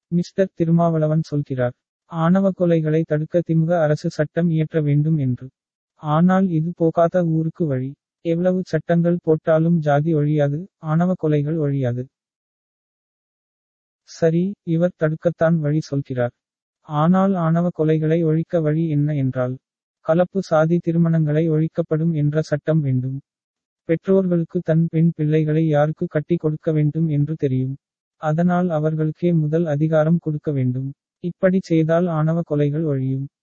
mister Thirumavalavan சொல்கிறார் ஆணவ கொலைகளை தடுக்க திமுக அரசு சட்டம் இயற்ற வேண்டும் என்று ஆனால் இது போகாத ஊருக்கு வழி எவ்வளவு சட்டங்கள் போட்டாலும் ஜாதி ஒழியாது ஆணவ கொலைகள் ஒழியாது சரி இவர் தடுக்கத்தான் வழி சொல்கிறார் ஆனால் ஆணவ கொலைகளை ஒழிக்க வழி என்ன என்றால் கலப்பு சாதி திருமணங்களை ஒழிக்கப்படும் என்ற சட்டம் வேண்டும் பெற்றோர்களுக்கு தன் பெண் பிள்ளைகளை யாருக்கு கட்டி கொடுக்க வேண்டும் என்று தெரியும் அதனால் அவர்களுக்கே முதல் அதிகாரம் கொடுக்க வேண்டும் இப்படி செய்தால் ஆணவ கொலைகள் ஒழியும்